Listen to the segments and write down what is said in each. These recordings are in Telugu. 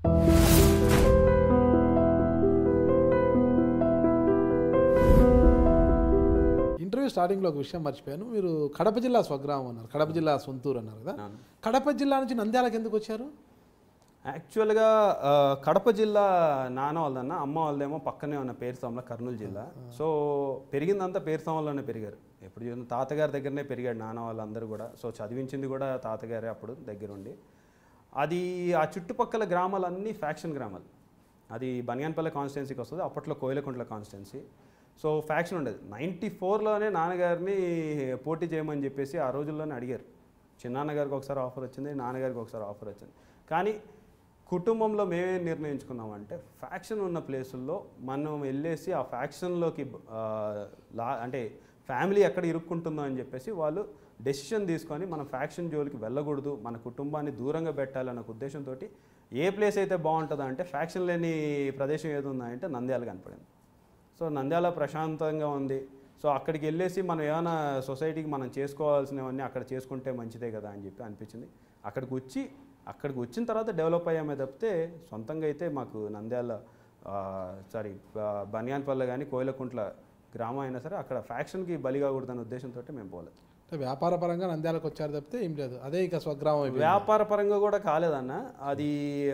ఇంటర్వ్యూ స్టార్టింగ్లో ఒక విషయం మర్చిపోయాను మీరు కడప జిల్లా స్వగ్రామం అన్నారు కడప జిల్లా సొంతూరు అన్నారు కదా అవును. కడప జిల్లా నుంచి నంద్యాలకు ఎందుకు వచ్చారు యాక్చువల్గా ఆ, కడప జిల్లా నాన్న వాళ్ళదన్న అమ్మ వాళ్ళదేమో పక్కనే ఉన్న పేరుసామల కర్నూలు జిల్లా సో పెరిగిందంతా పేరుసామలోనే పెరిగారు ఎప్పుడు చూసినా తాతగారి దగ్గరనే పెరిగాడు నాన్న వాళ్ళందరూ కూడా సో చదివించింది కూడా తాతగారే అప్పుడు దగ్గరుండి అది ఆ చుట్టుపక్కల గ్రామాలన్నీ ఫ్యాక్షన్ గ్రామాలు అది బనియాన్పల్లె కాన్స్టిట్యున్సీకి వస్తుంది అప్పట్లో కోయిలకుంట్ల కాన్స్టిట్యున్సీ సో ఫ్యాక్షన్ ఉండేది నైంటీ ఫోర్లోనే నాన్నగారిని పోటీ చేయమని చెప్పేసి ఆ రోజుల్లోనే అడిగారు చిన్నాన్నగారికి ఒకసారి ఆఫర్ వచ్చింది నాన్నగారికి ఒకసారి ఆఫర్ వచ్చింది కానీ కుటుంబంలో మేమేం నిర్ణయించుకున్నామంటే ఫ్యాక్షన్ ఉన్న ప్లేసుల్లో మనం వెళ్ళేసి ఆ ఫ్యాక్షన్లోకి ఆ, లా అంటే ఫ్యామిలీ ఎక్కడ ఇరుక్కుంటుందో అని చెప్పేసి వాళ్ళు డెసిషన్ తీసుకొని మనం ఫ్యాక్షన్ జోలికి వెళ్ళకూడదు మన కుటుంబాన్ని దూరంగా పెట్టాలన్న ఒక ఉద్దేశంతో ఏ ప్లేస్ అయితే బాగుంటుందో అంటే ఫ్యాక్షన్ లేని ప్రదేశం ఏది ఉందా అంటే నంద్యాల కనపడింది సో నంద్యాల ప్రశాంతంగా ఉంది సో అక్కడికి వెళ్ళేసి మనం ఏమైనా సొసైటీకి మనం చేసుకోవాల్సినవన్నీ అక్కడ చేసుకుంటే మంచిదే కదా అని చెప్పి అనిపించింది అక్కడికి వచ్చి అక్కడికి వచ్చిన తర్వాత డెవలప్ అయ్యామే తప్పితే సొంతంగా అయితే మాకు నంద్యాల సారీ బనియాన్పల్లె కానీ కోయిలకుంట్ల గ్రామం అయినా సరే అక్కడ ఫ్యాక్షన్కి బలి కాకూడదనే ఉద్దేశంతో మేము పోలేదు అంటే వ్యాపార పరంగా నంద్యాలకు వచ్చారు తప్పితే ఏం లేదు అదే ఇక స్వగ్రామం అయిపోయింది. వ్యాపార పరంగా కూడా కాలేదన్న అది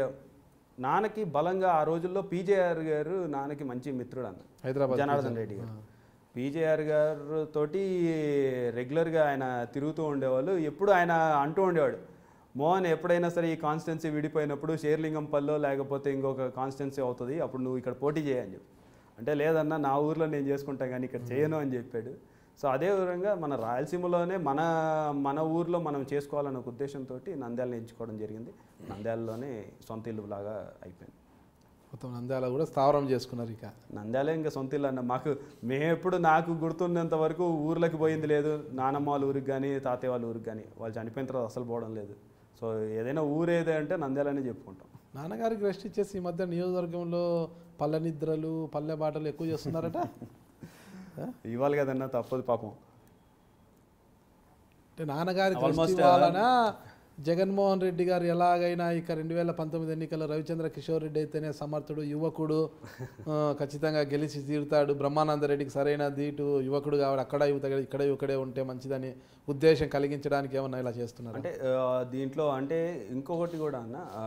నాన్నకి బలంగా ఆ రోజుల్లో పీజేఆర్ గారు నాన్నకి మంచి మిత్రుడు అన్న హైదరాబాద్ జనార్దన్ రెడ్డి గారు పీజేఆర్ గారు తోటి రెగ్యులర్గా ఆయన తిరుగుతూ ఉండేవాళ్ళు ఎప్పుడు ఆయన అంటూ ఉండేవాడు మోహన్ ఎప్పుడైనా సరే ఈ కాన్స్టెన్సీ విడిపోయినప్పుడు షేర్లింగంపల్లో లేకపోతే ఇంకొక కాన్స్టెన్సీ అవుతుంది అప్పుడు నువ్వు ఇక్కడ పోటీ చేయని చెప్పి అంటే లేదన్నా నా ఊర్లో నేను చేసుకుంటా కానీ ఇక్కడ చేయను అని చెప్పాడు సో అదే విధంగా మన రాయలసీమలోనే మన మన ఊర్లో మనం చేసుకోవాలనే ఒక ఉద్దేశంతో నంద్యాలను ఎంచుకోవడం జరిగింది నంద్యాలలోనే సొంత ఇల్లు లాగా అయిపోయింది మొత్తం నంద్యాల కూడా స్థావరం చేసుకున్నారు ఇక నంద్యాలే ఇంకా సొంత ఇల్లు అన్న మాకు మేము ఎప్పుడు నాకు గుర్తున్నంత వరకు ఊర్లోకి పోయింది లేదు నానమ్మ వాళ్ళ ఊరికి కానీ తాతయ్య వాళ్ళ ఊరికి కానీ వాళ్ళు చనిపోయిన తర్వాత అసలు పోవడం లేదు సో ఏదైనా ఊరు ఏదే అంటే నంద్యాలనే చెప్పుకుంటాం నాన్నగారికి రెస్ట్ ఇచ్చేసి ఈ మధ్య నియోజకవర్గంలో పల్లె నిద్రలు పల్లె బాటలు ఎక్కువ చేస్తున్నారట ఇవ్వాలి కదన్నా తప్పదు పాపం అంటే నాన్నగారికి Almost, రెస్ట్ ఇవ్వాలనా జగన్మోహన్ రెడ్డి గారు ఎలాగైనా ఇక రెండు వేల పంతొమ్మిది ఎన్నికల్లో రవిచంద్ర కిషోర్ రెడ్డి అయితేనే సమర్థుడు యువకుడు ఆ, ఖచ్చితంగా గెలిచి తీరుతాడు బ్రహ్మానంద రెడ్డికి సరైన దీటు యువకుడు కాబట్టి అక్కడ యువత ఇక్కడ యువకుడే ఉంటే మంచిదని ఉద్దేశం కలిగించడానికి ఏమన్నా ఇలా చేస్తున్నారు అంటే ఆ, దీంట్లో అంటే ఇంకొకటి కూడా అన్న ఆ,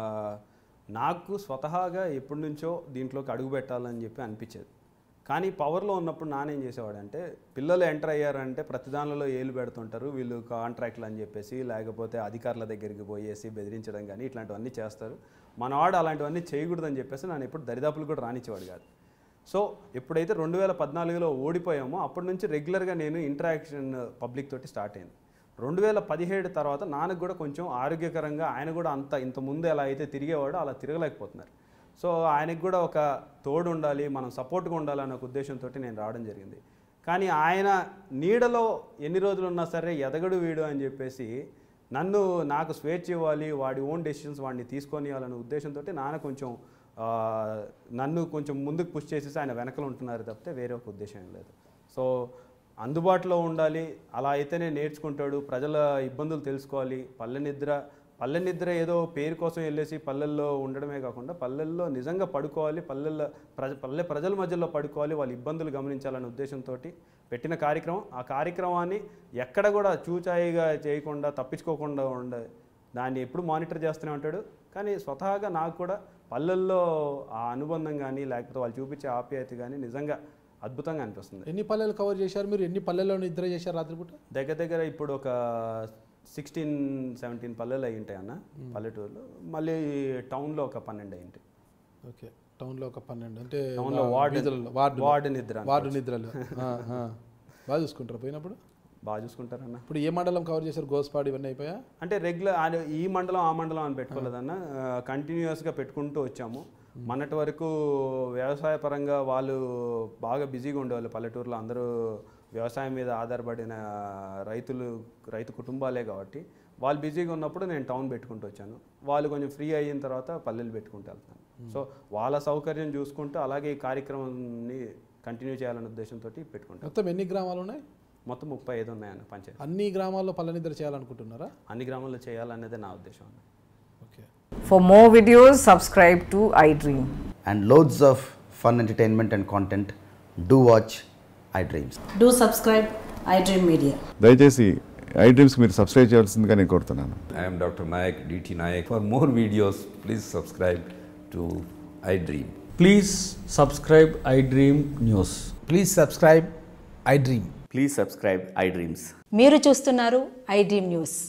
నాకు స్వతహాగా ఎప్పటి నుంచో దీంట్లోకి అడుగు పెట్టాలని చెప్పి అనిపించేది కానీ పవర్లో ఉన్నప్పుడు నానేం చేసేవాడు అంటే పిల్లలు ఎంటర్ అయ్యారంటే ప్రతి దానిలో ఏలు పెడుతుంటారు వీళ్ళు కాంట్రాక్ట్లు అని చెప్పేసి లేకపోతే అధికారుల దగ్గరికి పోయేసి బెదిరించడం కానీ ఇట్లాంటివన్నీ చేస్తారు మనవాడు అలాంటివన్నీ చేయకూడదని చెప్పేసి నన్ను ఎప్పుడు దరిదాపులు కూడా రానిచ్చేవాడు కాదు సో ఎప్పుడైతే రెండు వేల పద్నాలుగులో ఓడిపోయామో అప్పటి నుంచి రెగ్యులర్గా నేను ఇంటరాక్షన్ పబ్లిక్ తోటి స్టార్ట్ అయింది రెండు వేల పదిహేడు తర్వాత నాన్నకు కూడా కొంచెం ఆరోగ్యకరంగా ఆయన కూడా అంత ఇంత ముందు ఎలా అయితే తిరిగేవాడో అలా తిరగలేకపోతున్నారు సో ఆయనకు కూడా ఒక తోడు ఉండాలి మనం సపోర్ట్గా ఉండాలి అనే ఒక ఉద్దేశంతో నేను రావడం జరిగింది కానీ ఆయన నీడలో ఎన్ని రోజులు ఉన్నా సరే ఎదగడు వీడు అని చెప్పేసి నన్ను నాకు స్వేచ్ఛ ఇవ్వాలి వాడి ఓన్ డెసిషన్స్ వాడిని తీసుకొని ఇవ్వాలనే ఉద్దేశంతో నాన్న కొంచెం ఆ, నన్ను కొంచెం ముందుకు పుష్ చేసేసి ఆయన వెనకలు ఉంటున్నారు తప్పితే వేరే ఒక ఉద్దేశం ఏం లేదు సో అందుబాటులో ఉండాలి అలా అయితేనే నేర్చుకుంటాడు ప్రజల ఇబ్బందులు తెలుసుకోవాలి పల్లె నిద్ర పల్లె నిద్ర ఏదో పేరు కోసం వెళ్ళేసి పల్లెల్లో ఉండడమే కాకుండా పల్లెల్లో నిజంగా పడుకోవాలి పల్లెల్లో ప్రజ పల్లె ప్రజల మధ్యలో పడుకోవాలి వాళ్ళ ఇబ్బందులు గమనించాలనే ఉద్దేశంతో పెట్టిన కార్యక్రమం ఆ కార్యక్రమాన్ని ఎక్కడ కూడా చూచాయిగా చేయకుండా తప్పించుకోకుండా ఉండ దాన్ని ఎప్పుడు మానిటర్ చేస్తూనే ఉంటాడు కానీ స్వతహాగా నాకు కూడా పల్లెల్లో ఆ అనుబంధం కానీ లేకపోతే వాళ్ళు చూపించే ఆప్యాయత కానీ నిజంగా అద్భుతంగా అనిపిస్తుంది ఎన్ని పల్లెలు కవర్ చేశారు మీరు ఎన్ని పల్లెల్లో నిద్ర చేశారు రాత్రిపూట దగ్గర దగ్గర ఇప్పుడు ఒక సిక్స్టీన్ సెవెంటీన్ పల్లెలు అయి ఉంటాయి అన్న పల్లెటూరులో మళ్ళీ టౌన్లో ఒక పన్నెండు అయి ఉంటాయి ఓకే టౌన్లో ఒక పన్నెండు అంటే టౌన్లో వా- వార్డు వీధులలో, వార్డు వార్డు నిద్ర అని. వార్డు నిద్రలు ఆ, ఆ. బాగా చూసుకుంటారు పోయినప్పుడు బాగా చూసుకుంటారన్న ఇప్పుడు ఏ మండలం కవర్ చేశారు గోస్పాడు ఇవన్నీ అయిపోయా అంటే రెగ్యులర్ ఈ మండలం ఆ మండలం అని పెట్టుకోలేదన్న కంటిన్యూస్గా పెట్టుకుంటూ వచ్చాము మొన్నటి వరకు వ్యవసాయ పరంగా వాళ్ళు బాగా బిజీగా ఉండేవాళ్ళు పల్లెటూరులో అందరూ వ్యవసాయం మీద ఆధారపడిన రైతులు రైతు కుటుంబాలే కాబట్టి వాళ్ళు బిజీగా ఉన్నప్పుడు నేను టౌన్ పెట్టుకుంటూ వచ్చాను వాళ్ళు కొంచెం ఫ్రీ అయిన తర్వాత పల్లెలు పెట్టుకుంటూ వెళ్తాను సో వాళ్ళ సౌకర్యం చూసుకుంటూ అలాగే ఈ కార్యక్రమాన్ని కంటిన్యూ చేయాలనే ఉద్దేశంతో పెట్టుకుంటాను మొత్తం ఎన్ని గ్రామాలు ఉన్నాయి మొత్తం ముప్పై ఐదు ఉన్నాయన్న పంచాయతీ అన్ని గ్రామాల్లో పల్లె నిద్ర చేయాలనుకుంటున్నారా అన్ని గ్రామాల్లో చేయాలనేదే నా ఉద్దేశం అన్న okay For more videos, subscribe to iDream. and loads of fun entertainment and content, do watch iDreams. Do subscribe iDream Media. దయచేసి ఐ డ్రీమ్స్కి మీరు సబ్స్క్రైబ్ చేయాల్సిందిగా నేను కోరుతున్నాను I am Dr. Nayak, DT Nayak. For more videos, please subscribe to iDream. Please subscribe iDream News. Please subscribe iDream. Please subscribe iDreams. మీరు చూస్తున్నారు iDream న్యూస్